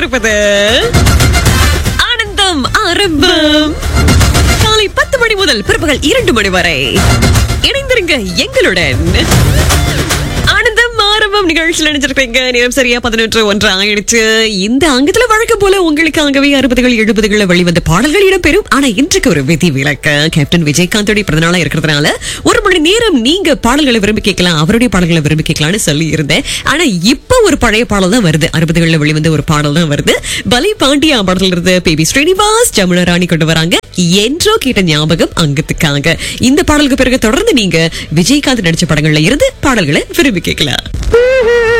கொண்டிருப்பது ஆனந்தம் ஆரம்பம் காலை பத்து மணி முதல் பிற்பகல் இரண்டு மணி வரை இணைந்திருங்க எங்களுடன் ஆனந்தம் ஆரம்பம் நிகழ்ச்சியில் நினைச்சிருப்பீங்க நேரம் சரியா பதினொன்று ஒன்று ஆயிடுச்சு இந்த அங்கத்துல வழக்கம் போல உங்களுக்காகவே அறுபதுகள் எழுபதுகளை வெளிவந்த பாடல்கள் இடம்பெறும் ஆனா இன்றைக்கு ஒரு விதி விலக்கு கேப்டன் விஜயகாந்தோடைய பிறந்தநாளா இருக்கிறதுனால ஒரு மணி நேரம் நீங்க பாடல்களை விரும்பி கேட்கலாம் அவருடைய பாடல்களை விரும்பி கேட்கலாம்னு சொல்லி இருந்தேன் ஆனா இப்ப ஒரு பழைய பாடல் தான் வருது அறுபதுகள்ல வெளிவந்த ஒரு பாடல் தான் வருது பலி பாண்டியா பாடல் இருந்து பேபி ஸ்ரீனிவாஸ் ஜமுனா ராணி கொண்டு வராங்க என்றோ கேட்ட ஞாபகம் அங்கத்துக்காக இந்த பாடலுக்கு பிறகு தொடர்ந்து நீங்க விஜயகாந்த் நடிச்ச படங்கள்ல இருந்து பாடல்களை விரும்பி கேட்கலாம்